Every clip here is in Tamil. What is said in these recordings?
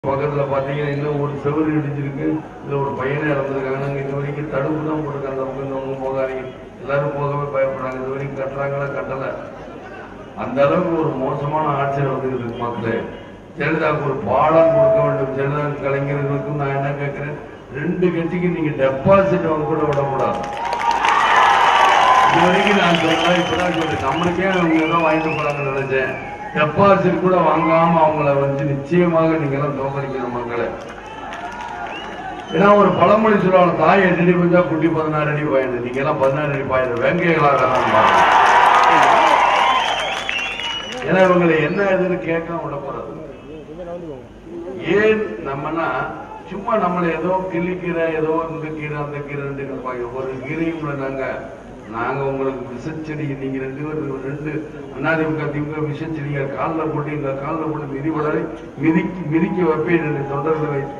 பக்கத்துல பாத்தீங்கன்னா இன்னும் ஒரு செவரு இடிச்சிருக்கு இதுல ஒரு பையனே இறந்துருக்காங்க நாங்க இது வரைக்கும் தடுப்பு தான் போட்டிருக்காங்க அந்த பக்கம் இந்த பக்கம் போகாதீங்க எல்லாரும் போகவே பயப்படுறாங்க இது வரைக்கும் கட்டுறாங்களா கட்டல அந்த அளவுக்கு ஒரு மோசமான ஆட்சி நடந்துகிட்டு இருக்கு மக்களே ஜெயலலிதாவுக்கு ஒரு பாடம் கொடுக்க வேண்டும் ஜெயலலிதா கலைஞர்களுக்கும் நான் என்ன கேட்கிறேன் ரெண்டு கட்சிக்கு நீங்க டெபாசிட் அவங்க கூட விடக்கூடாது இது வரைக்கும் நான் சொல்லல இப்பதான் சொல்றேன் நம்மளுக்கே அவங்க ஏதோ வாங்கிட்டு போறாங்கன்னு நினைச்சேன் டெபாசிட் கூட வாங்காம அவங்கள வந்து நிச்சயமாக நீங்க எல்லாம் தோக்கடிக்கணும் மக்களை ஏன்னா ஒரு பழமொழி சொல்லுவாங்க தாய் எட்டு அடி கொஞ்சம் குட்டி பதினாறு அடி பாயுது நீங்க எல்லாம் பதினாறு அடி பாயுது வேங்கைகளாக ஏன்னா இவங்களை என்ன இதுன்னு கேட்க விடக்கூடாது ஏன் நம்மனா சும்மா நம்மள ஏதோ கிள்ளிக்கீரை ஏதோ இந்த கீரை அந்த கீரை ரெண்டு இருப்பாங்க ஒரு கீரையும் இல்ல நாங்க நாங்க உங்களுக்கு விஷச்செடி நீங்க ரெண்டு பேரும் ரெண்டு அண்ணாதிமுக திமுக விஷச்செடிங்க காலில் போட்டு எங்க காலில் போட்டு மிதிபடலை மிதிக்கி மிதிக்க வைப்பேன் என்னுடைய தொண்டர்களை வைத்து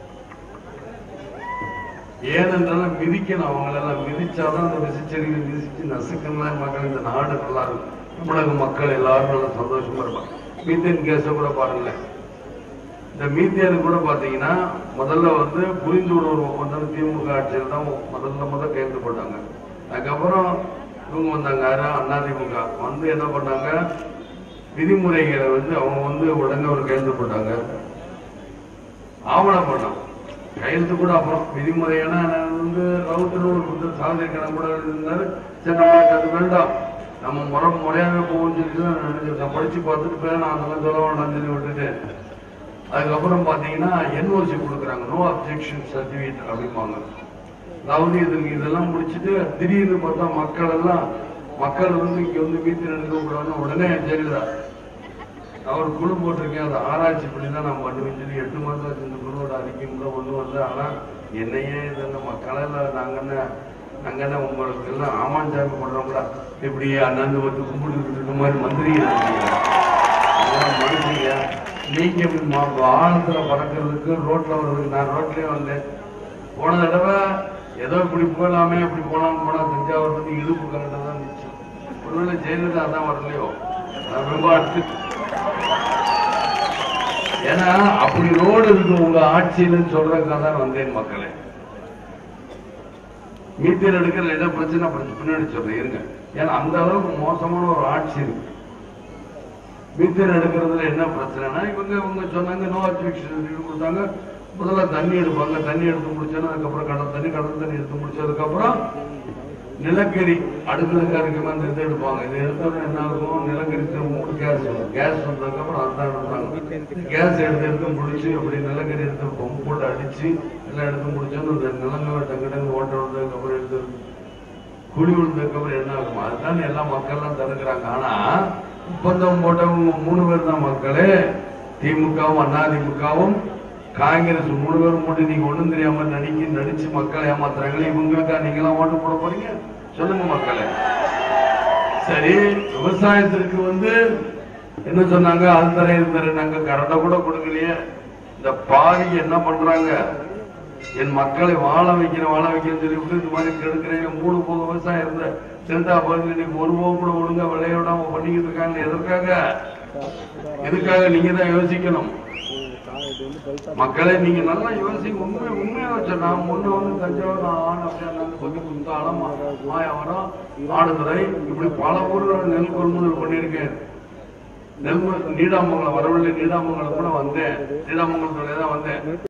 ஏனென்றாலும் மிதிக்கணும் அவங்களெல்லாம் மிதிச்சாதான் அந்த விசைச்செடிகளை மிதிச்சு நசுக்கணும் மக்கள் இந்த நாடு நல்லா இருக்கும் தமிழக மக்கள் எல்லாரும் நல்லா சந்தோஷமா இருப்பாங்க மீத்தேன் கேஸை கூட பாருங்களேன் இந்த மீத்தேன் கூட பாத்தீங்கன்னா முதல்ல வந்து புரிந்து உணர்வு ஒப்பந்தம் திமுக ஆட்சியில் தான் முதல்ல முதல் கையெழுத்து போட்டாங்க அதுக்கப்புறம் இவங்க வந்தாங்க யாரு அதிமுக வந்து என்ன பண்ணாங்க விதிமுறைகளை வந்து அவங்க வந்து உடனே ஒரு கையெழுத்து போட்டாங்க ஆவணம் பண்ணோம் கையெழுத்து கூட அப்புறம் விதிமுறையான வந்து ரவுத்தர் ஒரு புத்தர் சாதனை கணக்கு கூட இருந்தாரு சரி நம்மளுக்கு அது வேண்டாம் நம்ம முறை முறையாவே போகும்னு சொல்லிட்டு தான் நான் நினைச்சிருக்கேன் படிச்சு பார்த்துட்டு போய் நான் அதெல்லாம் சொல்ல வேண்டாம்னு சொல்லி விட்டுட்டு அதுக்கப்புறம் பாத்தீங்கன்னா என்ஓசி கொடுக்குறாங்க நோ அப்ஜெக்ஷன் சர்டிபிகேட் அப்படிம்பாங்க அதாவது இதுக்கு இதெல்லாம் முடிச்சுட்டு திடீர்னு பார்த்தா மக்கள் எல்லாம் மக்கள் வந்து இங்க வந்து மீட்டிங் எடுக்கக்கூடாதுன்னு உடனே ஜெயலலிதா நான் ஒரு குழு போட்டிருக்கேன் அதை ஆராய்ச்சி பண்ணி தான் நான் பண்ணுவேன் சொல்லி எட்டு மாதம் ஆச்சு இந்த குழுவோட அறிக்கையும் ஒண்ணு வரல ஆனா என்னையே இதெல்லாம் மக்களெல்லாம் நாங்க என்ன நாங்க என்ன உங்களுக்கு எல்லாம் ஆமாஞ்சாமி பண்றோம்ல இப்படி அண்ணாந்து வந்து கும்பிட்டு இருக்க மாதிரி மந்திரி மனுஷங்க நீங்க இப்படி மா- வானத்துல பறக்கிறதுக்கு ரோட்ல வர்றதுக்கு நான் ரோட்லயே வந்தேன் போன தடவை ஏதோ இப்படி போகலாமே இப்படி போலாம்னு போனா தஞ்சாவூர் வந்து இடுப்பு கரண்ட தான் நிச்சயம் ஒருவேளை ஜெயலலிதா அதான் வரலையோ நான் ரொம்ப அடுத்து ஏன்னா அப்படி ரோடு இருக்கு உங்க ஆட்சியிலன்னு சொல்றதுக்காக தான் வந்தேன் மக்களே மீத்தேன் எடுக்கிற இட பிரச்சனை அப்புறம் பின்னாடி சொல்றேன் இருங்க ஏன்னா அந்த அளவுக்கு மோசமான ஒரு ஆட்சி இருக்கு மீத்தேன் எடுக்கிறதுல என்ன பிரச்சனைனா இவங்க இவங்க சொன்னாங்க நோ அப்ஜெக்ஷன் கொடுத்தாங்க முதல்ல தண்ணி எடுப்பாங்க தண்ணி எடுத்து முடிச்சோன்னா அதுக்கப்புறம் கடல் தண்ணி கடல் தண்ணி எடுத்து முடிச்சதுக்கப்புறம் நிலக்கரி அடுக்கிறதுக்காக இருக்க மாதிரி இதை எடுப்பாங்க இதை எடுத்தோம்னா என்ன ஆகும் நிலக்கரி மூணு கேஸ் வரும் கேஸ் வந்ததுக்கப்புறம் அதுதான் எடுப்பாங்க கேஸ் எடுத்து எடுத்து முடிச்சு அப்படி நிலக்கரி எடுத்து பம்பு போட்டு அடிச்சு எல்லாம் எடுத்து முடிச்சோன்னு இந்த நிலங்களை டங்கு டங்கு ஓட்ட விழுந்ததுக்கப்புறம் எடுத்து குழி விழுந்ததுக்கப்புறம் என்ன ஆகும் அதுதான் எல்லா மக்கள்லாம் தடுக்கிறாங்க ஆனா ஒப்பந்தம் போட்டவங்க மூணு பேர் தான் மக்களே திமுகவும் அதிமுகவும் காங்கிரஸ் மூணு பேரும் போட்டு நீங்க ஒண்ணும் தெரியாம நடிக்க நடிச்சு மக்களை ஏமாத்துறாங்களே இவங்களுக்கா நீங்க எல்லாம் ஓட்டு போட போறீங்க சொல்லுங்க மக்களே சரி விவசாயத்திற்கு வந்து என்ன சொன்னாங்க அது தரேன் இது தரேன் நாங்க கரண்டை கூட கொடுக்கலையே இந்த பாதி என்ன பண்றாங்க என் மக்களை வாழ வைக்கிற வாழ வைக்கிறேன்னு சொல்லி விட்டு இந்த மாதிரி கெடுக்கிறேன் மூணு போக விவசாயம் இருந்த செந்தா பகுதியில் இன்னைக்கு ஒரு போக கூட ஒழுங்கா விளையாடாம பண்ணிக்கிட்டு இருக்காங்க எதற்காக எதுக்காக நீங்க தான் யோசிக்கணும் மக்களே நீங்க நல்லா யோசிக்க உண்மை உண்மையா வச்ச நான் முன்ன வந்து தஞ்சாவூர் நான் ஆண் அப்படியே கொத்தி குந்தாலம் மாயாவரம் ஆடுதுறை இப்படி பல ஊர்கள் நெல் கொள்முதல் பண்ணியிருக்கேன் நெல் நீடாமங்கலம் வரவில்லை நீடாமங்கலம் கூட வந்தேன் நீடாமங்கலத்துல தான் வந்தேன்